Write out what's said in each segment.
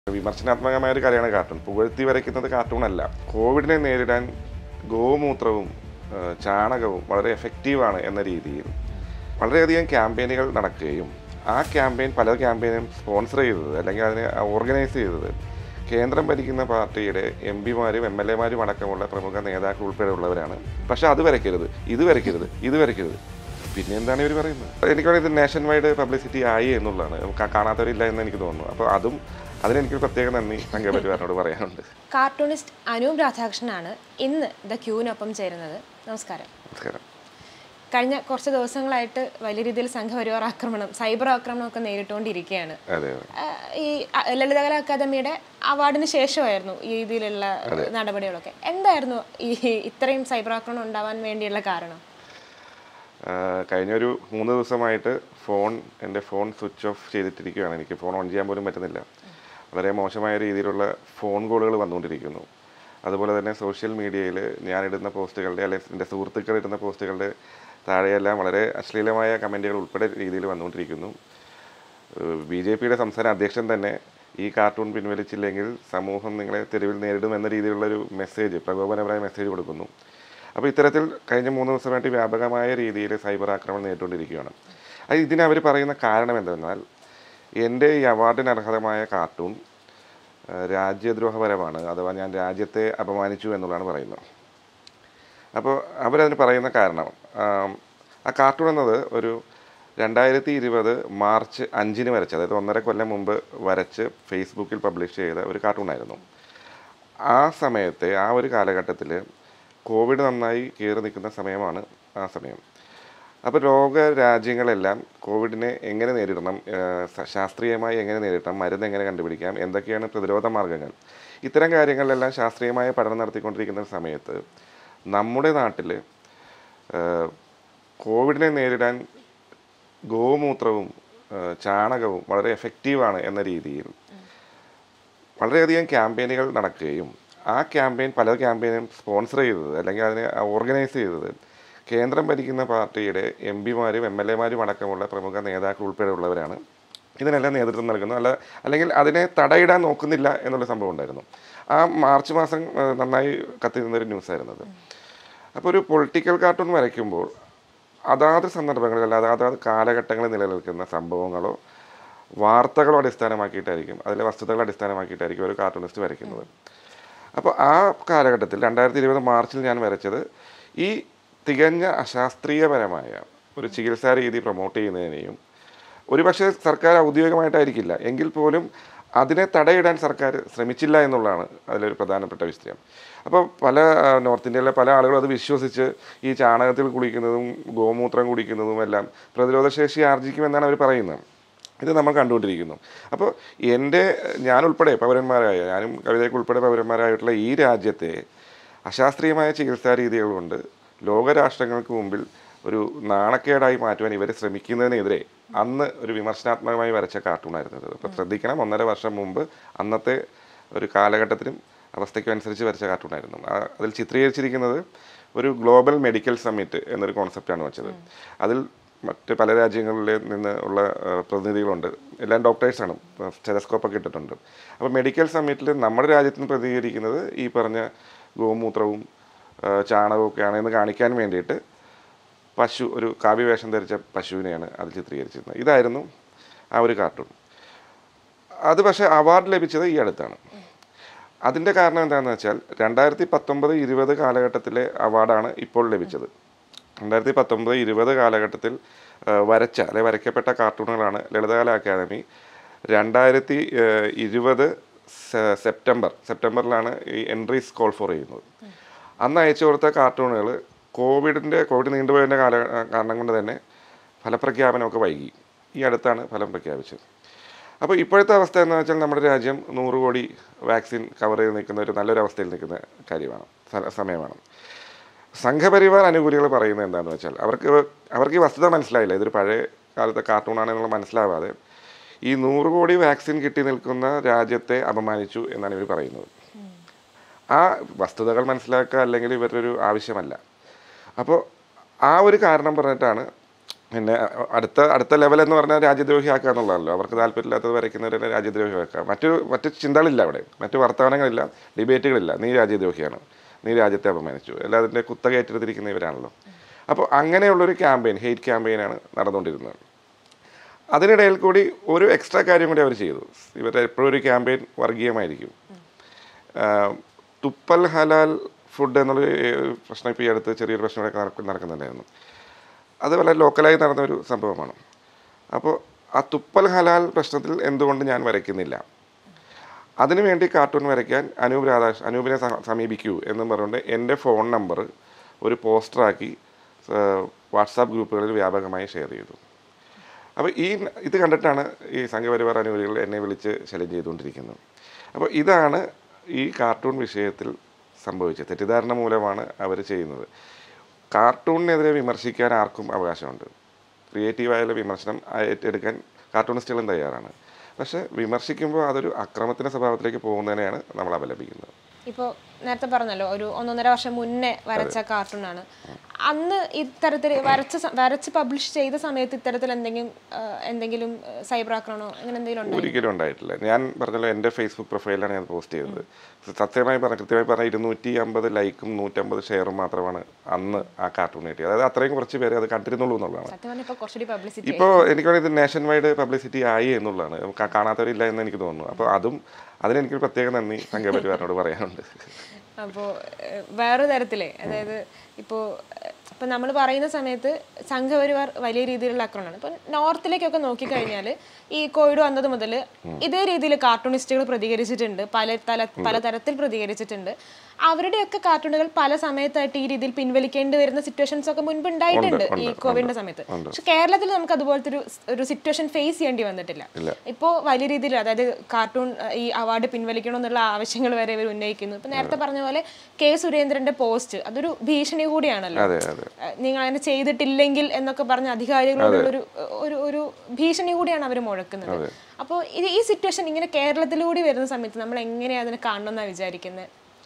വിമർശനാത്മകമായ ഒരു കാര്യമാണ് കാർട്ടൂൺ പുകഴ്ത്തി വരയ്ക്കുന്നത് കാർട്ടൂൺ അല്ല കോവിഡിനെ നേരിടാൻ ഗോമൂത്രവും ആ, ചാണകവും വളരെ എഫക്റ്റീവാണ് എന്ന രീതിയിൽ വളരെയധികം ക്യാമ്പയിനുകൾ നടക്കുകയും ആ ക്യാമ്പയിൻ പല ക്യാമ്പയിനും സ്പോൺസർ ചെയ്തത് അല്ലെങ്കിൽ അതിനെ ഓർഗനൈസ് ചെയ്തത് കേന്ദ്രം ഭരിക്കുന്ന പാർട്ടിയുടെ എം പിമാരും എം എൽ എമാരും അടക്കമുള്ള പ്രമുഖ നേതാക്കൾ ഉൾപ്പെടെ ഉള്ളവരാണ് പക്ഷെ അത് വരയ്ക്കരുത് ഇത് വരയ്ക്കരുത് ഇത് വരയ്ക്കരുത് പിന്നെ എന്താണ് ഇവർ പറയുന്നത് എനിക്ക് ഇത് നാഷൻ വൈഡ് പബ്ലിസിറ്റി ആയി എന്നുള്ളതാണ് കാ- കാണാത്തവരില്ല എന്ന് എനിക്ക് തോന്നുന്നു അപ്പോൾ അതും അതിനെനിക്കൊരു പ്രത്യേക നന്ദി സംഘപരിവാറിനോട് പറയാനുണ്ട് കാർട്ടൂണിസ്റ്റ് അനൂപ് രാധാകൃഷ്ണനാണ് ഇന്ന് ദ ക്യൂവിനൊപ്പം ചേരുന്നത് നമസ്കാരം നമസ്കാരം കഴിഞ്ഞ കുറച്ച് ദിവസങ്ങളായിട്ട് വലിയ രീതിയിൽ സംഘപരിവാർ ആക്രമണം സൈബർ ആക്രമണം ഒക്കെ നേരിട്ടുകൊണ്ടിരിക്കുകയാണ് അതെ അതെ ആ, ഈ അ- ലളിതകല അക്കാദമിയുടെ അവാർഡിന് ശേഷമായിരുന്നു ഈ രീതിയിലുള്ള നടപടികളൊക്കെ എന്തായിരുന്നു ഈ ഇത്രയും സൈബർ ആക്രമണം ഉണ്ടാവാൻ വേണ്ടിയുള്ള കാരണം ആ, കഴിഞ്ഞൊരു മൂന്ന് ദിവസമായിട്ട് ഫോൺ എൻ്റെ ഫോൺ സ്വിച്ച് ഓഫ് ചെയ്തിട്ടിരിക്കുകയാണ് എനിക്ക് ഫോൺ ഓൺ ചെയ്യാൻ പോലും പറ്റുന്നില്ല വളരെ മോശമായ രീതിയിലുള്ള ഫോൺ കോളുകൾ വന്നുകൊണ്ടിരിക്കുന്നു അതുപോലെ തന്നെ സോഷ്യൽ മീഡിയയിൽ ഞാനിടുന്ന പോസ്റ്റുകളുടെ അല്ലെങ്കിൽ എൻ്റെ സുഹൃത്തുക്കൾ ഇടുന്ന പോസ്റ്റുകളുടെ താഴെയെല്ലാം വളരെ അശ്ലീലമായ കമൻറ്റുകൾ ഉൾപ്പെടെ രീതിയിൽ വന്നുകൊണ്ടിരിക്കുന്നു ബി ജെ പിയുടെ സംസ്ഥാന അധ്യക്ഷൻ തന്നെ ഈ കാർട്ടൂൺ പിൻവലിച്ചില്ലെങ്കിൽ സമൂഹം നിങ്ങളെ തെരുവിൽ നേരിടും എന്ന രീതിയിലുള്ളൊരു മെസ്സേജ് പ്രകോപനപരമായ മെസ്സേജ് കൊടുക്കുന്നു അപ്പോൾ ഇത്തരത്തിൽ കഴിഞ്ഞ മൂന്ന് ദിവസമായിട്ട് വ്യാപകമായ രീതിയിൽ സൈബർ ആക്രമണം നേരിട്ടുകൊണ്ടിരിക്കുകയാണ് അത് ഇതിന് അവർ പറയുന്ന കാരണം എന്തെന്നാൽ എൻ്റെ ഈ അവാർഡിന് അർഹതമായ കാർട്ടൂൺ ആ, രാജ്യദ്രോഹപരമാണ് അഥവാ ഞാൻ രാജ്യത്തെ അപമാനിച്ചു എന്നുള്ളതാണ് പറയുന്നത് അപ്പോൾ അവരതിന് പറയുന്ന കാരണം ആം, ആ കാർട്ടൂൺ എന്നത് ഒരു രണ്ടായിരത്തി ഇരുപത് മാർച്ച് അഞ്ചിന് വരച്ച അതായത് ഒന്നര കൊല്ലം മുമ്പ് വരച്ച് ഫേസ്ബുക്കിൽ പബ്ലിഷ് ചെയ്ത ഒരു കാർട്ടൂണായിരുന്നു ആ സമയത്തെ ആ ഒരു കാലഘട്ടത്തിൽ കോവിഡ് നന്നായി കയറി നിൽക്കുന്ന സമയമാണ് ആ സമയം അപ്പോൾ ലോക രാജ്യങ്ങളെല്ലാം കോവിഡിനെ എങ്ങനെ നേരിടണം ഏഹ് സ- ശാസ്ത്രീയമായി എങ്ങനെ നേരിടണം മരുന്ന് എങ്ങനെ കണ്ടുപിടിക്കാം എന്തൊക്കെയാണ് പ്രതിരോധ മാർഗങ്ങൾ ഇത്തരം കാര്യങ്ങളിലെല്ലാം ശാസ്ത്രീയമായ പഠനം നടത്തിക്കൊണ്ടിരിക്കുന്ന സമയത്ത് നമ്മുടെ നാട്ടിൽ കോവിഡിനെ നേരിടാൻ ഗോമൂത്രവും ഏഹ് ചാണകവും വളരെ എഫക്റ്റീവാണ് എന്ന രീതിയിൽ വളരെയധികം ക്യാമ്പയിനുകൾ നടക്കുകയും ആ ക്യാമ്പയിൻ പല ക്യാമ്പയിനും സ്പോൺസർ ചെയ്തത് അല്ലെങ്കിൽ അതിനെ ഓർഗനൈസ് ചെയ്തത് കേന്ദ്രം ഭരിക്കുന്ന പാർട്ടിയുടെ എം പിമാരും എം എൽ എമാരും അടക്കമുള്ള പ്രമുഖ നേതാക്കൾ ഉൾപ്പെടെ ഉള്ളവരാണ് ഇതിനെല്ലാം നേതൃത്വം നൽകുന്നു അല്ല അല്ലെങ്കിൽ അതിനെ തടയിടാൻ നോക്കുന്നില്ല എന്നുള്ള സംഭവം ഉണ്ടായിരുന്നു ആ മാർച്ച് മാസം ആ, നന്നായി കത്തിരുന്നൊരു ന്യൂസായിരുന്നത് അപ്പോൾ ഒരു പൊളിറ്റിക്കൽ കാർട്ടൂൺ വരയ്ക്കുമ്പോൾ അതാത് സന്ദർഭങ്ങളിൽ അല്ലാതെ അതാത് കാലഘട്ടങ്ങളിൽ നിലനിൽക്കുന്ന സംഭവങ്ങളോ വാർത്തകളോ അടിസ്ഥാനമാക്കിയിട്ടായിരിക്കും അതിലെ വസ്തുതകളെ അടിസ്ഥാനമാക്കിയിട്ടായിരിക്കും ഒരു കാർട്ടൂണിസ്റ്റ് വരയ്ക്കുന്നത് അപ്പോൾ ആ കാലഘട്ടത്തിൽ രണ്ടായിരത്തി ഇരുപത് മാർച്ചിൽ ഞാൻ വരച്ചത് ഈ തികഞ്ഞ അശാസ്ത്രീയപരമായ ഒരു ചികിത്സാ രീതി പ്രൊമോട്ട് ചെയ്യുന്നതിനെയും ഒരുപക്ഷെ സർക്കാർ ഔദ്യോഗികമായിട്ടായിരിക്കില്ല എങ്കിൽ പോലും അതിനെ തടയിടാൻ സർക്കാർ ശ്രമിച്ചില്ല എന്നുള്ളതാണ് അതിലൊരു പ്രധാനപ്പെട്ട വിഷയം അപ്പോൾ പല ആ, നോർത്ത് ഇന്ത്യയിലെ പല ആളുകളും അത് വിശ്വസിച്ച് ഈ ചാണകത്തിൽ കുളിക്കുന്നതും ഗോമൂത്രം കുടിക്കുന്നതും എല്ലാം പ്രതിരോധശേഷി ആർജിക്കുമെന്നാണ് അവർ പറയുന്നത് ഇത് നമ്മൾ കണ്ടുകൊണ്ടിരിക്കുന്നു അപ്പോൾ എൻ്റെ ഞാനുൾപ്പെടെ പൗരന്മാരായ ഞാനും കവിതയ്ക്ക് ഉൾപ്പെടെ പൗരന്മാരായിട്ടുള്ള ഈ രാജ്യത്തെ അശാസ്ത്രീയമായ ചികിത്സാ രീതികൾ കൊണ്ട് ലോകരാഷ്ട്രങ്ങൾക്ക് മുമ്പിൽ ഒരു നാണക്കേടായി മാറ്റുവാൻ ഇവർ ശ്രമിക്കുന്നതിനെതിരെ അന്ന് ഒരു വിമർശനാത്മകമായി വരച്ച കാർട്ടൂണായിരുന്നു ഇത് അപ്പോൾ ശ്രദ്ധിക്കണം ഒന്നര വർഷം മുമ്പ് അന്നത്തെ ഒരു കാലഘട്ടത്തിനും അവസ്ഥയ്ക്കും അനുസരിച്ച് വരച്ച കാർട്ടൂണായിരുന്നു ആ- അതിൽ ചിത്രീകരിച്ചിരിക്കുന്നത് ഒരു ഗ്ലോബൽ മെഡിക്കൽ സമ്മിറ്റ് എന്നൊരു കോൺസെപ്റ്റാണ് വെച്ചത് അതിൽ മറ്റ് പല രാജ്യങ്ങളിൽ നിന്ന് ഉള്ള ആ, പ്രതിനിധികളുണ്ട് എല്ലാം ഡോക്ടേഴ്സാണ് സ്റ്റെലസ്കോപ്പൊക്കെ ഇട്ടിട്ടുണ്ട് അപ്പോൾ മെഡിക്കൽ സമ്മിറ്റിൽ നമ്മുടെ രാജ്യത്തിന് പ്രതികരിക്കുന്നത് ഈ പറഞ്ഞ ഗോമൂത്രവും ആ, ചാണകവും ഒക്കെയാണ് എന്ന് കാണിക്കാൻ വേണ്ടിയിട്ട് പശു ഒരു കാവ്യവേഷം ധരിച്ച പശുവിനെയാണ് അത് ചിത്രീകരിച്ചിരുന്നത് ഇതായിരുന്നു ആ ഒരു കാർട്ടൂൺ അത് പക്ഷേ അവാർഡ് ലഭിച്ചത് ഈ അടുത്താണ് അതിൻ്റെ കാരണം എന്താണെന്ന് വെച്ചാൽ രണ്ടായിരത്തി പത്തൊമ്പത് ഇരുപത് കാലഘട്ടത്തിലെ അവാർഡാണ് ഇപ്പോൾ ലഭിച്ചത് രണ്ടായിരത്തി പത്തൊമ്പത് ഇരുപത് കാലഘട്ടത്തിൽ ആ, വരച്ച അല്ലെ വരയ്ക്കപ്പെട്ട കാർട്ടൂണുകളാണ് ലളിതകല അക്കാദമി രണ്ടായിരത്തി ഇരുപത് സെപ്റ്റംബർ സെപ്റ്റംബറിലാണ് ഈ എൻട്രീസ് കോൾ ഫോർ ചെയ്യുന്നത് അന്ന് അയച്ചു കൊടുത്ത കാർട്ടൂണുകൾ കോവിഡിൻ്റെ കോവിഡ് നീണ്ടുപോയതിൻ്റെ കാല കാരണം കൊണ്ട് തന്നെ ഫലപ്രഖ്യാപനമൊക്കെ വൈകി ഈ അടുത്താണ് ഫലം പ്രഖ്യാപിച്ചത് അപ്പോൾ ഇപ്പോഴത്തെ അവസ്ഥ എന്ന് വെച്ചാൽ നമ്മുടെ രാജ്യം നൂറ് കോടി വാക്സിൻ കവർ ചെയ്ത് നിൽക്കുന്ന ഒരു നല്ലൊരു അവസ്ഥയിൽ നിൽക്കുന്ന കാര്യമാണ് സ- സമയമാണ് സംഘപരിവാർ അനുകൂലികൾ പറയുന്നത് എന്താണെന്ന് വെച്ചാൽ അവർക്ക് അവർക്ക് ഈ വസ്തുത മനസ്സിലായില്ല ഇതൊരു പഴയ കാലത്തെ കാർട്ടൂണാണെന്നുള്ള മനസ്സിലാവാതെ ഈ നൂറ് കോടി വാക്സിൻ കിട്ടി നിൽക്കുന്ന രാജ്യത്തെ അപമാനിച്ചു എന്നാണ് ഇവർ പറയുന്നത് ആ വസ്തുതകൾ മനസ്സിലാക്കുക അല്ലെങ്കിൽ ഇവരുടെ ഒരു ആവശ്യമല്ല അപ്പോൾ ആ ഒരു കാരണം പറഞ്ഞിട്ടാണ് പിന്നെ അ- അടുത്ത അടുത്ത ലെവൽ എന്ന് പറഞ്ഞാൽ രാജ്യദ്രോഹിയാക്കുക എന്നുള്ളതാണല്ലോ അവർക്ക് താല്പര്യമില്ലാത്തത് വരയ്ക്കുന്നവരെ രാജ്യദ്രോഹിയാക്കുക മറ്റു മറ്റു ചിന്തകളില്ല അവിടെ മറ്റു വർത്തമാനങ്ങളില്ല ഡിബേറ്റുകളില്ല നീ രാജ്യദ്രോഹിയാണ് നീ രാജ്യത്തെ അപമാനിച്ചു എല്ലാതിൻ്റെ കുത്തക ഏറ്റെടുത്തിരിക്കുന്ന ഇവരാണല്ലോ അപ്പോൾ അങ്ങനെയുള്ളൊരു ക്യാമ്പയിൻ ഹെയ്റ്റ് ക്യാമ്പയിനാണ് നടന്നുകൊണ്ടിരുന്നത് അതിനിടയിൽ കൂടി ഒരു എക്സ്ട്രാ കാര്യം കൂടി അവർ ചെയ്തു ഇവരുടെ എപ്പോഴും ഒരു ക്യാമ്പയിൻ വർഗീയമായിരിക്കും ആഹ് തുപ്പൽ ഹലാൽ ഫുഡ് എന്നുള്ള ഒരു പ്രശ്നം ഇപ്പോൾ ഈ അടുത്ത് ചെറിയൊരു പ്രശ്നം ഇവിടെ നടക്ക- നടക്കുന്നുണ്ടായിരുന്നു അത് വളരെ ലോക്കലായി നടന്ന ഒരു സംഭവമാണ് അപ്പോൾ ആ തുപ്പൽ ഹലാൽ പ്രശ്നത്തിൽ എന്തുകൊണ്ട് ഞാൻ വരയ്ക്കുന്നില്ല അതിനുവേണ്ടി കാർട്ടൂൺ വരയ്ക്കാൻ അനൂപ് രാധാകൃഷ്ണൻ അനൂപിനെ സ- സമീപിക്കൂ എന്നും പറഞ്ഞുകൊണ്ട് എൻ്റെ ഫോൺ നമ്പർ ഒരു പോസ്റ്ററാക്കി വാട്സാപ്പ് ഗ്രൂപ്പുകളിൽ വ്യാപകമായി ഷെയർ ചെയ്തു അപ്പോൾ ഈ ഇത് കണ്ടിട്ടാണ് ഈ സംഘപരിവാർ അനുകൂലികൾ എന്നെ വിളിച്ച് ശല്യം ചെയ്തുകൊണ്ടിരിക്കുന്നത് അപ്പോൾ ഇതാണ് ഈ കാർട്ടൂൺ വിഷയത്തിൽ സംഭവിച്ചത് തെറ്റിദ്ധാരണ മൂലമാണ് അവർ ചെയ്യുന്നത് കാർട്ടൂണിനെതിരെ വിമർശിക്കാൻ ആർക്കും അവകാശമുണ്ട് ക്രിയേറ്റീവായുള്ള വിമർശനം ഏറ്റെടുക്കാൻ കാർട്ടൂണിസ്റ്റുകളും തയ്യാറാണ് പക്ഷേ വിമർശിക്കുമ്പോൾ അതൊരു അക്രമത്തിൻ്റെ സ്വഭാവത്തിലേക്ക് പോകുന്നതിനെയാണ് നമ്മൾ അപലപിക്കുന്നത് ഇപ്പോൾ നേരത്തെ പറഞ്ഞല്ലോ ഒരു ഒന്നൊന്നര വർഷം മുന്നേ വരച്ച കാർട്ടൂണാണ് അന്ന് ഇത്തരത്തിൽ വരച്ച സ- വരച്ച് പബ്ലിഷ് ചെയ്ത സമയത്ത് ഇത്തരത്തിൽ എന്തെങ്കിലും ആ, എന്തെങ്കിലും സൈബർ ആക്രമണമോ അങ്ങനെ എന്തെങ്കിലും ഉണ്ടോ ഒരിക്കലും ഉണ്ടായിട്ടില്ല ഞാൻ പറഞ്ഞല്ലോ എൻ്റെ ഫേസ്ബുക്ക് പ്രൊഫൈലാണ് ഞാൻ പോസ്റ്റ് ചെയ്തത് സത്യമായി പറഞ്ഞ കൃത്യമായി പറഞ്ഞാൽ ഇരുന്നൂറ്റി അമ്പത് ലൈക്കും നൂറ്റമ്പത് ഷെയറും മാത്രമാണ് അന്ന് ആ കാർട്ടൂൺ കിട്ടിയത് അതായത് അത്രയും കുറച്ച് പേര് അത് കണ്ടിരുന്നുള്ളൂ എന്നുള്ളതാണ് സത്യം പറഞ്ഞാൽ ഇപ്പോൾ കുറച്ചുകൂടി പബ്ലിസിറ്റി ഇപ്പോൾ എനിക്ക് തോന്നുന്നു ഇത് നാഷൻ വൈഡ് പബ്ലിസിറ്റി ആയി എന്നുള്ളതാണ് ക- കാണാത്തവരില്ല എന്ന് എനിക്ക് തോന്നുന്നു അപ്പോൾ അതും അതിനെനിക്കൊരു പ്രത്യേക നന്ദി സംഘപരിവാറിനോട് പറയാനുണ്ട് അപ്പോൾ വേറെ തരത്തിലേ അതായത് ഇപ്പോൾ ഇപ്പം നമ്മൾ പറയുന്ന സമയത്ത് സംഘപരിവാർ വലിയ രീതിയിലുള്ള ആക്രമണമാണ് ഇപ്പം നോർത്തിലേക്കൊക്കെ നോക്കിക്കഴിഞ്ഞാൽ ഈ കോവിഡ് വന്നത് മുതൽ ഇതേ രീതിയിൽ കാർട്ടൂണിസ്റ്റുകൾ പ്രതികരിച്ചിട്ടുണ്ട് പല തല പലതരത്തിൽ പ്രതികരിച്ചിട്ടുണ്ട് അവരുടെയൊക്കെ കാർട്ടൂണുകൾ പല സമയത്തായിട്ട് ഈ രീതിയിൽ പിൻവലിക്കേണ്ടി വരുന്ന സിറ്റുവേഷൻസ് ഒക്കെ മുൻപ് ഉണ്ടായിട്ടുണ്ട് ഈ കോവിഡിന്റെ സമയത്ത് പക്ഷെ കേരളത്തിൽ നമുക്ക് അതുപോലത്തെ ഒരു ഒരു സിറ്റുവേഷൻ ഫേസ് ചെയ്യേണ്ടി വന്നിട്ടില്ല ഇപ്പോൾ വലിയ രീതിയിൽ അതായത് കാർട്ടൂൺ അഹ്, ഈ അവാർഡ് പിൻവലിക്കണം എന്നുള്ള ആവശ്യങ്ങൾ വരെ ഇവർ ഉന്നയിക്കുന്നു ഇപ്പൊ നേരത്തെ പറഞ്ഞ പോലെ കെ സുരേന്ദ്രന്റെ പോസ്റ്റ് അതൊരു ഭീഷണി കൂടിയാണല്ലോ അതെ അതെ അഹ്, നിങ്ങൾ അങ്ങനെ ചെയ്തിട്ടില്ലെങ്കിൽ എന്നൊക്കെ പറഞ്ഞ അധികാരികളോടുള്ള ഒരു ഒരു ഒരു ഭീഷണി കൂടിയാണ് അവർ മുഴക്കുന്നത് അപ്പോൾ ഇത് ഈ സിറ്റുവേഷൻ ഇങ്ങനെ കേരളത്തിലൂടെ വരുന്ന സമയത്ത് നമ്മൾ എങ്ങനെയാണ് അതിനെ കാണണമെന്നാണ് വിചാരിക്കുന്നത്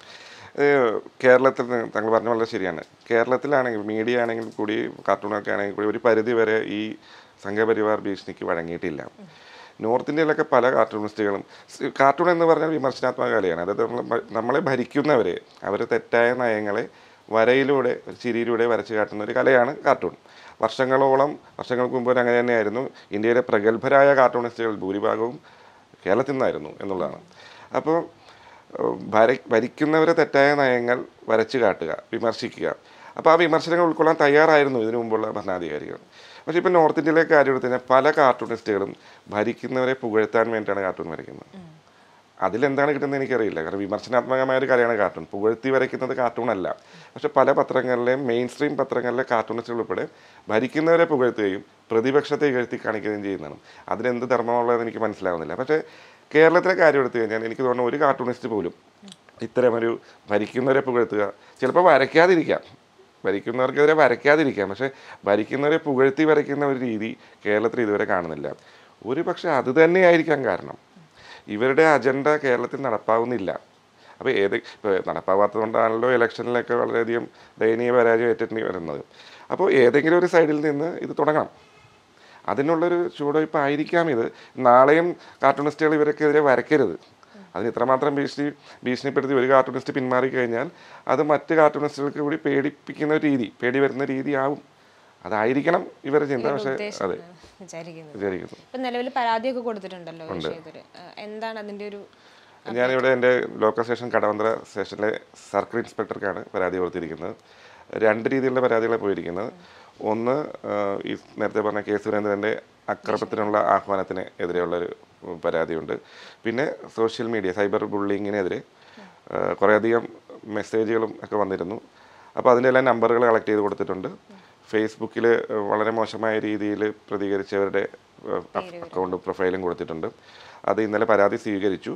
ഏഹ് കേരളത്തിൽ നി- താങ്കൾ പറഞ്ഞ വളരെ ശരിയാണ് കേരളത്തിലാണെങ്കിൽ മീഡിയ ആണെങ്കിൽ കൂടി കാർട്ടൂണൊക്കെ ആണെങ്കിൽ കൂടി ഒരു പരിധി വരെ ഈ സംഘപരിവാർ ഭീഷണിക്ക് വഴങ്ങിയിട്ടില്ല നോർത്ത് ഇന്ത്യയിലൊക്കെ പല കാർട്ടൂണിസ്റ്റുകളും സ് കാർട്ടൂൺ എന്ന് പറഞ്ഞാൽ വിമർശനാത്മക കലയാണ് അതായത് നമ്മൾ ഭ- നമ്മളെ ഭരിക്കുന്നവരെ അവർ തെറ്റായ നയങ്ങളെ വരയിലൂടെ ഒരു ചിരിയിലൂടെ വരച്ചു കാട്ടുന്ന ഒരു കലയാണ് കാർട്ടൂൺ വർഷങ്ങളോളം വർഷങ്ങൾക്ക് മുമ്പ് അങ്ങനെ തന്നെയായിരുന്നു ഇന്ത്യയിലെ പ്രഗത്ഭരായ കാർട്ടൂണിസ്റ്റുകൾ ഭൂരിഭാഗവും കേരളത്തിൽ നിന്നായിരുന്നു എന്നുള്ളതാണ് അപ്പോൾ ഏഹ് ഭര ഭരിക്കുന്നവരെ തെറ്റായ നയങ്ങൾ വരച്ചു കാട്ടുക വിമർശിക്കുക അപ്പോൾ ആ വിമർശനങ്ങൾ ഉൾക്കൊള്ളാൻ തയ്യാറായിരുന്നു ഇതിനു മുമ്പുള്ള ഭരണാധികാരികൾ പക്ഷേ ഇപ്പോൾ നോർത്ത് ഇന്ത്യയിലെ കാര്യം എടുത്ത് കഴിഞ്ഞാൽ പല കാർട്ടൂണിസ്റ്റുകളും ഭരിക്കുന്നവരെ പുകഴ്ത്താൻ വേണ്ടിയിട്ടാണ് കാർട്ടൂൺ വരയ്ക്കുന്നത് അതിലെന്താണ് കിട്ടുന്നത് എനിക്കറിയില്ല കാരണം വിമർശനാത്മകമായ ഒരു കലയാണ് കാർട്ടൂൺ പുകഴ്ത്തി വരയ്ക്കുന്നത് കാർട്ടൂൺ അല്ല പക്ഷെ പല പത്രങ്ങളിലെയും മെയിൻ സ്ട്രീം പത്രങ്ങളിലെ കാർട്ടൂണിസ്റ്റുകൾ ഉൾപ്പെടെ ഭരിക്കുന്നവരെ പുകഴ്ത്തുകയും പ്രതിപക്ഷത്തെ ഇകഴ്ത്തി കാണിക്കുകയും ചെയ്യുന്നതാണ് അതിനെന്ത് ധർമ്മമുള്ളതെന്ന് എനിക്ക് മനസ്സിലാവുന്നില്ല പക്ഷേ കേരളത്തിലെ കാര്യം എടുത്തു കഴിഞ്ഞാൽ എനിക്ക് തോന്നുന്നു ഒരു കാർട്ടൂണിസ്റ്റ് പോലും ഇത്തരമൊരു ഭരിക്കുന്നവരെ പുകഴ്ത്തുക ചിലപ്പോൾ വരയ്ക്കാതിരിക്കാം ഭരിക്കുന്നവർക്കെതിരെ വരയ്ക്കാതിരിക്കാം പക്ഷേ ഭരിക്കുന്നവരെ പുകഴ്ത്തി വരയ്ക്കുന്ന ഒരു രീതി കേരളത്തിൽ ഇതുവരെ കാണുന്നില്ല ഒരു പക്ഷേ അത് തന്നെയായിരിക്കാം കാരണം ഇവരുടെ അജണ്ട കേരളത്തിൽ നടപ്പാവുന്നില്ല അപ്പോൾ ഏത് ഇപ്പോൾ നടപ്പാവാത്തത് കൊണ്ടാണല്ലോ ഇലക്ഷനിലൊക്കെ വളരെയധികം ദയനീയ പരാജയം ഏറ്റിട്ട് വരുന്നത് അപ്പോൾ ഏതെങ്കിലും ഒരു സൈഡിൽ നിന്ന് ഇത് തുടങ്ങണം അതിനുള്ളൊരു ചുവടുവയ്പ് ആയിരിക്കാം ഇത് നാളെയും കാർട്ടൂണിസ്റ്റുകൾ ഇവർക്കെതിരെ വരയ്ക്കരുത് അതിന് ഇത്രമാത്രം ഭീഷണി ഭീഷണിപ്പെടുത്തി ഒരു കാർട്ടൂണിസ്റ്റ് പിന്മാറി കഴിഞ്ഞാൽ അത് മറ്റ് കാർട്ടൂണിസ്റ്റുകൾക്ക് കൂടി പേടിപ്പിക്കുന്ന ഒരു രീതി പേടി വരുന്ന രീതി ആവും അതായിരിക്കണം ഇവരുടെ ചിന്ത പക്ഷേ അതെ വിചാരിക്കുന്നത് വിചാരിക്കുന്നു ഇപ്പൊ നിലവിൽ പരാതിയൊക്കെ കൊടുത്തിട്ടുണ്ടല്ലോ ഈ വിഷയത്തില് അഹ് എന്താണ് അതിന്റെ ഒരു ഞാനിവിടെ എൻ്റെ ലോക്കൽ സ്റ്റേഷൻ കടവന്ത്ര സ്റ്റേഷനിലെ സർക്കിൾ ഇൻസ്പെക്ടർക്കാണ് പരാതി കൊടുത്തിരിക്കുന്നത് രണ്ട് രീതിയിലുള്ള പരാതികളാണ് പോയിരിക്കുന്നത് ഒന്ന് ആഹ്, ഈ നേരത്തെ പറഞ്ഞ കെ സുരേന്ദ്രൻ്റെ അക്രമത്തിനുള്ള ആഹ്വാനത്തിന് എതിരെയുള്ളൊരു പരാതിയുണ്ട് പിന്നെ സോഷ്യൽ മീഡിയ സൈബർ ബുള്ളിങ്ങിനെതിരെ ആഹ്, കുറേയധികം മെസ്സേജുകളും ഒക്കെ വന്നിരുന്നു അപ്പോൾ അതിൻ്റെ എല്ലാം നമ്പറുകൾ കളക്ട് ചെയ്ത് കൊടുത്തിട്ടുണ്ട് ഫേസ്ബുക്കിൽ വളരെ മോശമായ രീതിയിൽ പ്രതികരിച്ചവരുടെ അക്കൗണ്ട് പ്രൊഫൈലും കൊടുത്തിട്ടുണ്ട് അത് ഇന്നലെ പരാതി സ്വീകരിച്ചു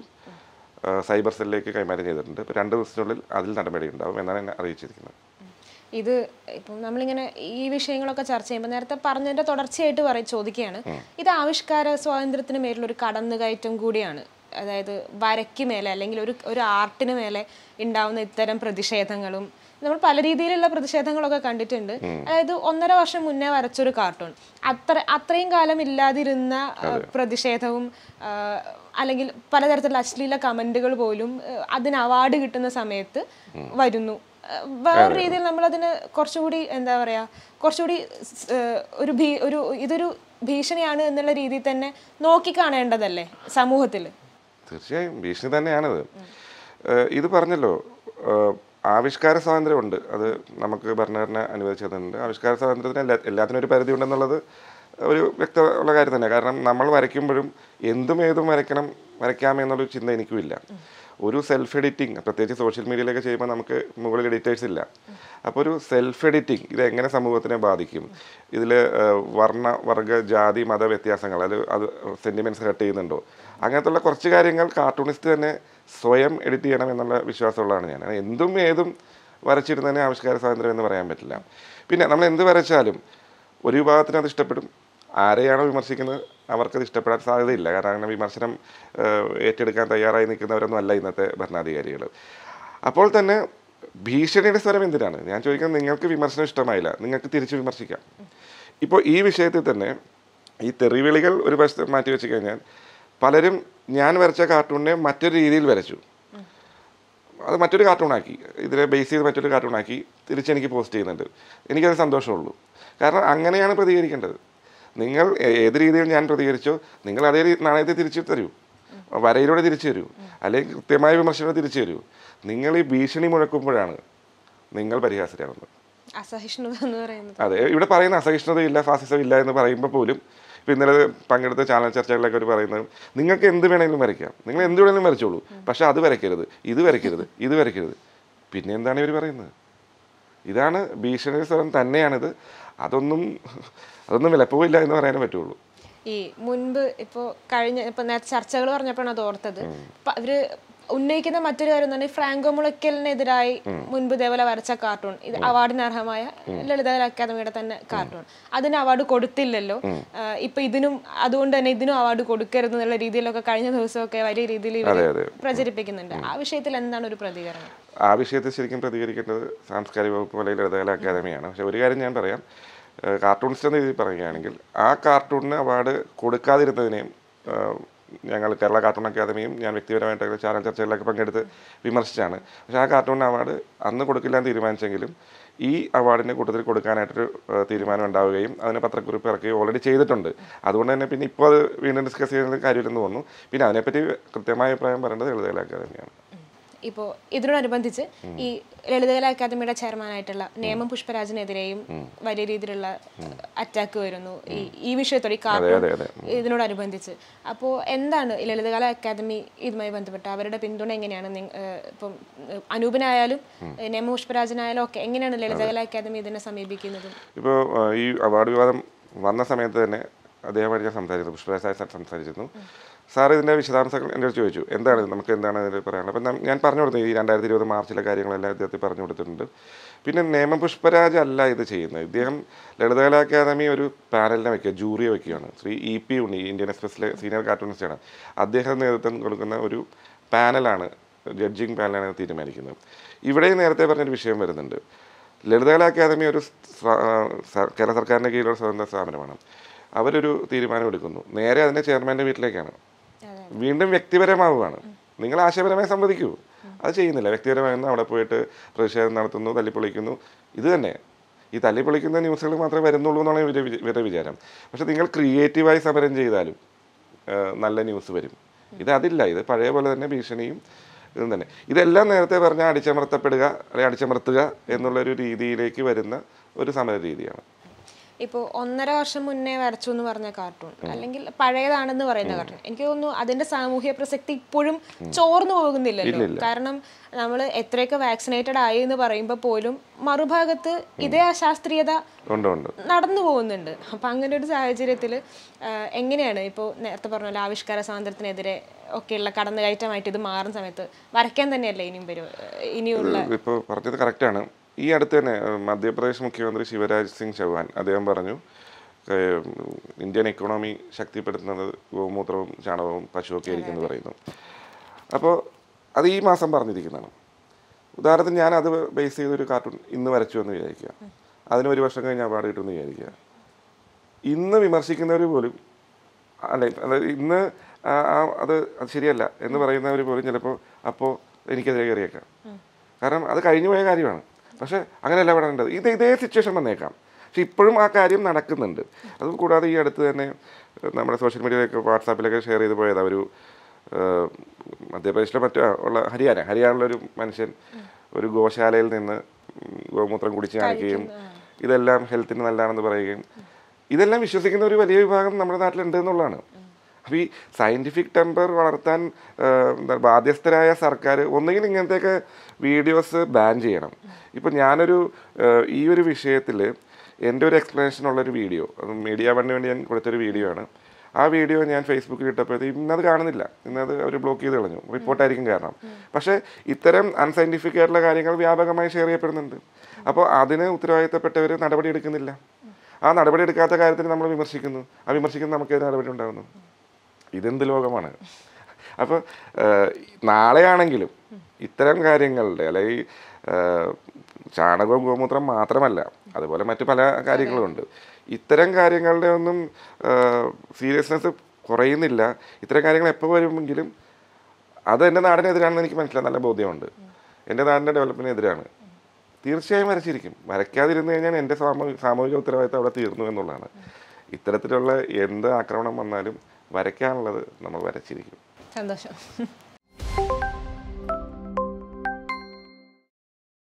ആ, സൈബർ സെല്ലിലേക്ക് കൈമാറ്റം ചെയ്തിട്ടുണ്ട് ഇപ്പോൾ രണ്ട് ദിവസത്തിനുള്ളിൽ അതിൽ നടപടി ഉണ്ടാവും എന്നാണ് എന്നെ അറിയിച്ചിരിക്കുന്നത് ഇത് ഇപ്പം നമ്മളിങ്ങനെ ഈ വിഷയങ്ങളൊക്കെ ചർച്ച ചെയ്യുമ്പോൾ നേരത്തെ പറഞ്ഞതിന്റെ തുടർച്ചയായിട്ട് പറയും ചോദിക്കുകയാണ് ഇത് ആവിഷ്കാര സ്വാതന്ത്ര്യത്തിന് മേലുള്ള ഒരു കടന്നുകയറ്റം കൂടിയാണ് അതായത് വരയ്ക്ക് മേലെ അല്ലെങ്കിൽ ഒരു ഒരു ആർട്ടിന് മേലെ ഉണ്ടാവുന്ന ഇത്തരം പ്രതിഷേധങ്ങളും നമ്മൾ പല രീതിയിലുള്ള പ്രതിഷേധങ്ങളൊക്കെ കണ്ടിട്ടുണ്ട് അതായത് ഒന്നര വർഷം മുന്നേ വരച്ചൊരു കാർട്ടൂൺ അത്ര അത്രയും കാലം ഇല്ലാതിരുന്ന ആ, പ്രതിഷേധവും ആ, അല്ലെങ്കിൽ പലതരത്തിലുള്ള അശ്ലീല കമന്റുകൾ പോലും ആ, അതിന് അവാർഡ് കിട്ടുന്ന സമയത്ത് വരുന്നു ആ, വേറെ രീതിയിൽ നമ്മളതിന് കുറച്ചുകൂടി എന്താ പറയാ കുറച്ചുകൂടി സ്, ആ, ഒരു ഭീ ഒരു ഇതൊരു ഭീഷണിയാണ് എന്നുള്ള രീതിയിൽ തന്നെ നോക്കിക്കാണേണ്ടതല്ലേ സമൂഹത്തിൽ തീർച്ചയായും ഭീഷണി തന്നെയാണിത് ഏഹ് ഇത് പറഞ്ഞല്ലോ ഏഹ് ആവിഷ്കാര സ്വാതന്ത്ര്യമുണ്ട് അത് നമുക്ക് ഭരണഘടന അനുവദിച്ചതുണ്ട് ആവിഷ്കാര സ്വാതന്ത്ര്യത്തിന് എല്ലാ എല്ലാത്തിനും ഒരു പരിധി ഉണ്ടെന്നുള്ളത് ഒരു വ്യക്തമുള്ള കാര്യം തന്നെ കാരണം നമ്മൾ വരയ്ക്കുമ്പോഴും എന്തും ഏതും വരയ്ക്കണം വരയ്ക്കാമെന്നുള്ളൊരു ചിന്ത എനിക്കുമില്ല ഒരു സെൽഫ് എഡിറ്റിംഗ് പ്രത്യേകിച്ച് സോഷ്യൽ മീഡിയയിലൊക്കെ ചെയ്യുമ്പോൾ നമുക്ക് മുകളിൽ എഡിറ്റേഴ്സ് ഇല്ല അപ്പോൾ ഒരു സെൽഫ് എഡിറ്റിംഗ് ഇത് എങ്ങനെ സമൂഹത്തിനെ ബാധിക്കും ഇതിൽ വർണ്ണ വർഗ ജാതി മത വ്യത്യാസങ്ങൾ അത് അത് സെൻറ്റിമെൻറ്റ്സ് കട്ട് ചെയ്യുന്നുണ്ടോ അങ്ങനത്തുള്ള കുറച്ച് കാര്യങ്ങൾ കാർട്ടൂണിസ്റ്റ് തന്നെ സ്വയം എഡിറ്റ് ചെയ്യണം എന്നുള്ള വിശ്വാസമുള്ളതാണ് ഞാൻ കാരണം എന്തും ഏതും വരച്ചിരുന്നതിന് ആവിഷ്കാര സ്വാതന്ത്ര്യം എന്ന് പറയാൻ പറ്റില്ല പിന്നെ നമ്മൾ എന്ത് വരച്ചാലും ഒരു വിഭാഗത്തിന് അത് ഇഷ്ടപ്പെടും ആരെയാണോ വിമർശിക്കുന്നത് അവർക്കത് ഇഷ്ടപ്പെടാൻ സാധ്യതയില്ല കാരണം അങ്ങനെ വിമർശനം ഏഹ്, ഏറ്റെടുക്കാൻ തയ്യാറായി നിൽക്കുന്നവരൊന്നും അല്ല ഇന്നത്തെ ഭരണാധികാരികൾ അപ്പോൾ തന്നെ ഭീഷണിയുടെ സ്വരം എന്തിനാണ് ഞാൻ ചോദിക്കുന്നത് നിങ്ങൾക്ക് വിമർശനം ഇഷ്ടമായില്ല നിങ്ങൾക്ക് തിരിച്ച് വിമർശിക്കാം ഇപ്പോൾ ഈ വിഷയത്തിൽ തന്നെ ഈ തെറിവിളികൾ ഒരു വശത്ത് മാറ്റി വെച്ച് കഴിഞ്ഞാൽ പലരും ഞാൻ വരച്ച കാർട്ടൂണിനെ മറ്റൊരു രീതിയിൽ വരച്ചു അത് മറ്റൊരു കാർട്ടൂണാക്കി ഇതിനെ ബേസ് ചെയ്ത് മറ്റൊരു കാർട്ടൂണാക്കി തിരിച്ചെനിക്ക് പോസ്റ്റ് ചെയ്യുന്നുണ്ട് എനിക്കത് സന്തോഷമുള്ളൂ കാരണം അങ്ങനെയാണ് പ്രതികരിക്കേണ്ടത് നിങ്ങൾ ഏ- ഏത് രീതിയിൽ ഞാൻ പ്രതികരിച്ചോ നിങ്ങൾ അതേ രീ- നാണയത്തെ തിരിച്ചു തരൂ വരയിലൂടെ തിരിച്ചു തരൂ അല്ലെങ്കിൽ കൃത്യമായ വിമർശനം തിരിച്ചു തരൂ നിങ്ങൾ ഈ ഭീഷണി മുഴക്കുമ്പോഴാണ് നിങ്ങൾ പരിഹാസരാകുന്നത് അസഹിഷ്ണുത എന്ന് പറയുന്നത് അതെ ഇവിടെ പറയുന്ന അസഹിഷ്ണുതയില്ല ഫാസിസം ഇല്ല എന്ന് പറയുമ്പോൾ പോലും ഇപ്പം ഇന്നലെ പങ്കെടുത്ത ചാനൽ ചർച്ചകളിലൊക്കെ അവർ പറയുന്നത് നിങ്ങൾക്ക് എന്ത് വേണമെങ്കിലും വരയ്ക്കാം നിങ്ങൾ എന്ത് വേണമെങ്കിലും വരച്ചോളൂ പക്ഷെ അത് വരയ്ക്കരുത് ഇത് വരയ്ക്കരുത് ഇത് വരയ്ക്കരുത് പിന്നെ എന്താണ് ഇവർ പറയുന്നത് ഇതാണ് ഭീഷണി സ്വരം തന്നെയാണിത് അതൊന്നും അതൊന്നും വിലപ്പോവില്ല എന്ന് പറയാനേ പറ്റുള്ളൂ ഈ മുൻപ് ഇപ്പോ കഴിഞ്ഞ ഇപ്പൊ നേരത്തെ ചർച്ചകൾ പറഞ്ഞപ്പോഴാണ് അത് ഓർത്തത് ഇപ്പൊ അവര് ഉന്നയിക്കുന്ന മറ്റൊരു കാര്യം എന്ന് പറഞ്ഞാൽ ഫ്രാങ്കോ മുളയ്ക്കലിനെതിരായി മുൻപ് ഇതേപോലെ വരച്ച കാർട്ടൂൺ ഇത് അവാർഡിന് അർഹമായ ലളിതകല അക്കാദമിയുടെ തന്നെ കാർട്ടൂൺ അതിന് അവാർഡ് കൊടുത്തില്ലല്ലോ ആ, ഇപ്പൊ ഇതിനും അതുകൊണ്ട് തന്നെ ഇതിനും അവാർഡ് കൊടുക്കരുത് എന്നുള്ള രീതിയിലൊക്കെ കഴിഞ്ഞ ദിവസമൊക്കെ വലിയ രീതിയിൽ ഇവര് അതെ. പ്രചരിപ്പിക്കുന്നുണ്ട് ആ വിഷയത്തിൽ എന്താണ് ഒരു പ്രതികരണം ആ വിഷയത്തിൽ ശരിക്കും പ്രതികരിക്കേണ്ടത് സാംസ്കാരിക വകുപ്പ് അല്ലെങ്കിൽ ലളിതകല അക്കാദമിയാണ് പക്ഷെ ഒരു കാര്യം ഞാൻ പറയാം ഏഹ് കാർട്ടൂണിസ്റ്റ് എന്ന രീതിയിൽ പറയുകയാണെങ്കിൽ ആ കാർട്ടൂണിന് അവാർഡ് കൊടുക്കാതിരുന്നതിനെയും ഏഹ് ഞങ്ങൾ കേരള കാർട്ടൂൺ അക്കാദമിയും ഞാൻ വ്യക്തിപരമായിട്ട് ചാനൽ ചർച്ചകളിലൊക്കെ പങ്കെടുത്ത് വിമർശിച്ചാണ് പക്ഷേ ആ കാർട്ടൂണിന് അവാർഡ് അന്ന് കൊടുക്കില്ല എന്ന് തീരുമാനിച്ചെങ്കിലും ഈ അവാർഡിൻ്റെ കൂട്ടത്തിൽ കൊടുക്കാനായിട്ടൊരു ഏഹ് തീരുമാനം ഉണ്ടാവുകയും അതിന് പത്രക്കുറിപ്പ് ഇറക്കുകയും ഓൾറെഡി ചെയ്തിട്ടുണ്ട് അതുകൊണ്ട് തന്നെ പിന്നെ ഇപ്പോൾ അത് വീണ്ടും ഡിസ്കസ് ചെയ്യുന്നത് കാര്യമില്ലെന്ന് തോന്നുന്നു പിന്നെ അതിനെപ്പറ്റി കൃത്യമായ അഭിപ്രായം പറയേണ്ടത് ലളിതകല അക്കാദമിയാണ് ഇപ്പോൾ ഇതിനോടനുബന്ധിച്ച് ഈ ലളിതകല അക്കാദമിയുടെ ചെയർമാനായിട്ടുള്ള നേമം പുഷ്പരാജിനെതിരെയും വലിയ രീതിയിലുള്ള അറ്റാക്ക് വരുന്നു ഈ ഈ വിഷയത്തോടെ ഈ കാർട്ടൂൺ അതെ അതെ ഇതിനോടനുബന്ധിച്ച് അപ്പോൾ എന്താണ് ഈ ലളിതകല അക്കാദമി ഇതുമായി ബന്ധപ്പെട്ട് അവരുടെ പിന്തുണ എങ്ങനെയാണ് നിങ്ങ- ഏഹ് ഇപ്പം ഏഹ് അനൂപിനായാലും ഏഹ് നേമം പുഷ്പരാജനായാലും ഒക്കെ എങ്ങനെയാണ് ലളിതകല അക്കാദമി ഇതിനെ സമീപിക്കുന്നത് ഇപ്പോൾ ഈ അവാർഡ് വിവാദം വന്ന സമയത്ത് തന്നെ അദ്ദേഹമായിട്ട് ഞാൻ സംസാരിച്ചു പുഷ്പരാജ് സാർ സാർ സംസാരിച്ചിരുന്നു സാർ ഇതിൻ്റെ വിശദാംശങ്ങൾ എൻ്റെ അടുത്ത് ചോദിച്ചു എന്താണ് ഇത്? നമുക്ക് എന്താണ് ഇതിൽ പറയാനുള്ളത് അപ്പം ഞാൻ പറഞ്ഞു കൊടുത്തു ഈ രണ്ടായിരത്തി ഇരുപത് മാർച്ചിലെ കാര്യങ്ങളെല്ലാം ഇദ്ദേഹത്തിൽ പറഞ്ഞു കൊടുത്തിട്ടുണ്ട് പിന്നെ നേമ പുഷ്പരാജ് അല്ല ഇത് ചെയ്യുന്നത് ഇദ്ദേഹം ലളിതകല അക്കാദമി ഒരു പാനലിനെ വയ്ക്കുക ജൂറിയെ വയ്ക്കുകയാണ് Shri E P Unni Indian എക്സ്പ്രസ്സിലെ സീനിയർ കാർട്ടൂണിസ്റ്റാണ് അദ്ദേഹം നേതൃത്വം കൊടുക്കുന്ന ഒരു പാനലാണ് ജഡ്ജിങ് പാനലാണ് ഇത് തീരുമാനിക്കുന്നത് ഇവിടെ നേരത്തെ പറഞ്ഞൊരു വിഷയം വരുന്നുണ്ട് ലളിതകല അക്കാദമി ഒരു സ- സ- കേരള സർക്കാരിൻ്റെ കീഴിലുള്ള സ്വതന്ത്ര സ്ഥാപനമാണ് അവരൊരു തീരുമാനം എടുക്കുന്നു നേരെ അതിൻ്റെ ചെയർമാൻ്റെ വീട്ടിലേക്കാണ് അതെ. വീണ്ടും വ്യക്തിപരമാവുകയാണ് നിങ്ങൾ ആശയപരമായി സംവദിക്കൂ അത് ചെയ്യുന്നില്ല വ്യക്തിപരമായി ഒന്ന് അവിടെ പോയിട്ട് പ്രതിഷേധം നടത്തുന്നു തല്ലിപ്പൊളിക്കുന്നു ഇത് തന്നെ ഈ തല്ലിപ്പൊളിക്കുന്ന ന്യൂസുകൾ മാത്രമേ വരുന്നുള്ളൂ എന്നാണ് ഇവരുടെ വിച- ഇവരുടെ വിചാരം പക്ഷെ നിങ്ങൾ ക്രിയേറ്റീവായി സമരം ചെയ്താലും ആ, നല്ല ന്യൂസ് വരും ഇത് അതില്ല ഇത് പഴയ പോലെ തന്നെ ഭീഷണിയും ഇതും തന്നെ ഇതെല്ലാം നേരത്തെ പറഞ്ഞ അടിച്ചമർത്തപ്പെടുക അല്ലെങ്കിൽ അടിച്ചമർത്തുക എന്നുള്ളൊരു രീതിയിലേക്ക് വരുന്ന ഒരു സമര രീതിയാണ് ഇപ്പോൾ ഒന്നര വർഷം മുന്നേ വരച്ചു എന്ന് പറഞ്ഞ കാർട്ടൂൺ അല്ലെങ്കിൽ പഴയതാണെന്ന് പറയുന്ന കാർട്ടൂൺ എനിക്ക് തോന്നുന്നു അതിന്റെ സാമൂഹ്യ പ്രസക്തി ഇപ്പോഴും ചോർന്നു പോകുന്നില്ലല്ലോ കാരണം നമ്മൾ എത്രയൊക്കെ വാക്സിനേറ്റഡ് ആയി എന്ന് പറയുമ്പോൾ പോലും മറുഭാഗത്ത് ഇതേ അശാസ്ത്രീയത ഉണ്ട് ഉണ്ട് നടന്നു പോകുന്നുണ്ട് അപ്പം അങ്ങനെ ഒരു സാഹചര്യത്തിൽ എങ്ങനെയാണ് ഇപ്പോൾ നേരത്തെ പറഞ്ഞ പോലെ ആവിഷ്കാര സ്വാതന്ത്ര്യത്തിനെതിരെ ഒക്കെയുള്ള കടന്നുകയറ്റമായിട്ട് ഇത് മാറുന്ന സമയത്ത് വരയ്ക്കാൻ തന്നെയല്ലേ ഇനിയും വരും ഇനിയുള്ള ഇപ്പോൾ പറഞ്ഞത് കറക്റ്റാണ് ഈ അടുത്ത് തന്നെ ഏഹ്, മധ്യപ്രദേശ് മുഖ്യമന്ത്രി ശിവരാജ് സിംഗ് ചൗഹാൻ അദ്ദേഹം പറഞ്ഞു ഏഹ്, ഇന്ത്യൻ എക്കോണമി ശക്തിപ്പെടുത്തുന്നത് ഗോമൂത്രവും ചാണകവും പശുവൊക്കെ ആയിരിക്കും എന്ന് പറയുന്നു അപ്പോൾ അത് ഈ മാസം പറഞ്ഞിരിക്കുന്നതാണ് ഉദാഹരണത്തിന് ഞാൻ അത് ബേസ് ചെയ്തൊരു കാർട്ടൂൺ ഇന്ന് വരച്ചു എന്ന് വിചാരിക്കുക അതിന് ഒരു വർഷം കഴിഞ്ഞ് അവാർഡ് കിട്ടുമെന്ന് വിചാരിക്കുക ഇന്ന് വിമർശിക്കുന്നവർ പോലും അല്ലെ അതായത് ഇന്ന് ആ- ആ അത് അത് ശരിയല്ല എന്ന് പറയുന്നവർ പോലും ചിലപ്പോൾ അപ്പോൾ എനിക്കെതിരെ കയറിയേക്കാം കാരണം അത് കഴിഞ്ഞു പോയ കാര്യമാണ് പക്ഷേ അങ്ങനെയല്ല പറയേണ്ടത് ഇത് ഇതേ സിറ്റുവേഷൻ വന്നേക്കാം പക്ഷെ ഇപ്പോഴും ആ കാര്യം നടക്കുന്നുണ്ട് അതും കൂടാതെ ഈ അടുത്ത് തന്നെ ഏഹ്, നമ്മുടെ സോഷ്യൽ മീഡിയയിലൊക്കെ വാട്സാപ്പിലൊക്കെ ഷെയർ ചെയ്ത് പോയത് ഒരു ഏഹ്, മധ്യപ്രദേശിലെ മറ്റോ ഉള്ള ഹരിയാന ഹരിയാനയിലൊരു മനുഷ്യൻ ഒരു ഗോശാലയിൽ നിന്ന് ഉം, ഗോമൂത്രം കുടിച്ച് കാണിക്കുകയും ഇതെല്ലാം ഹെൽത്തിന് നല്ലതാണെന്ന് പറയുകയും ഇതെല്ലാം വിശ്വസിക്കുന്ന ഒരു വലിയ വിഭാഗം നമ്മുടെ നാട്ടിലുണ്ട് എന്നുള്ളതാണ് അപ്പോൾ ഈ സയൻറ്റിഫിക് ടെമ്പർ വളർത്താൻ ഏഹ്, എന്താ ബാധ്യസ്ഥരായ സർക്കാർ ഒന്നുകിൽ ഇങ്ങനത്തെയൊക്കെ വീഡിയോസ് ബാൻ ചെയ്യണം ഇപ്പം ഞാനൊരു ഏഹ്, ഈ ഒരു വിഷയത്തിൽ എൻ്റെ ഒരു എക്സ്പ്ലനേഷൻ ഉള്ളൊരു വീഡിയോ അത് മീഡിയ വണ്ണിന് വേണ്ടി ഞാൻ കൊടുത്തൊരു വീഡിയോ ആണ് ആ വീഡിയോ ഞാൻ ഫേസ്ബുക്കിൽ ഇട്ടപ്പോഴത്തേക്കും ഇന്നത് കാണുന്നില്ല ഇന്നത് അവർ ബ്ലോക്ക് ചെയ്ത് കളഞ്ഞു റിപ്പോർട്ടായിരിക്കും കാരണം പക്ഷേ ഇത്തരം അൺസയൻറ്റിഫിക് ആയിട്ടുള്ള കാര്യങ്ങൾ വ്യാപകമായി ഷെയർ ചെയ്യപ്പെടുന്നുണ്ട് അപ്പോൾ അതിന് ഉത്തരവാദിത്തപ്പെട്ടവർ നടപടി എടുക്കുന്നില്ല ആ നടപടി എടുക്കാത്ത കാര്യത്തിന് നമ്മൾ വിമർശിക്കുന്നു ആ വിമർശിക്കുന്ന നമുക്കേത് നടപടി ഉണ്ടാകുന്നു ഇതെന്ത് ലോകമാണ് അപ്പോൾ നാളെയാണെങ്കിലും ഇത്തരം കാര്യങ്ങളുടെ അല്ലെങ്കിൽ ഏഹ്, ചാണകവും ഗോമൂത്രം മാത്രമല്ല അതുപോലെ മറ്റു പല കാര്യങ്ങളുമുണ്ട് ഇത്തരം കാര്യങ്ങളുടെ ഒന്നും സീരിയസ്നെസ് കുറയുന്നില്ല ഇത്തരം കാര്യങ്ങൾ എപ്പോൾ വരുമെങ്കിലും അത് എൻ്റെ നാടിനെതിരാണെന്ന് എനിക്ക് മനസ്സിലായി നല്ല ബോധ്യമുണ്ട് എൻ്റെ നാടിൻ്റെ ഡെവലപ്മെൻറ്റിനെതിരാണ് തീർച്ചയായും വരച്ചിരിക്കും വരയ്ക്കാതിരുന്നു കഴിഞ്ഞാൽ എൻ്റെ സാമൂഹിക സാമൂഹിക ഉത്തരവാദിത്തം അവിടെ തീർന്നു എന്നുള്ളതാണ് ഇത്തരത്തിലുള്ള എന്ത് ആക്രമണം വന്നാലും വരയ്ക്കാനുള്ളത് നമ്മൾ വരച്ചിരിക്കും സന്തോഷം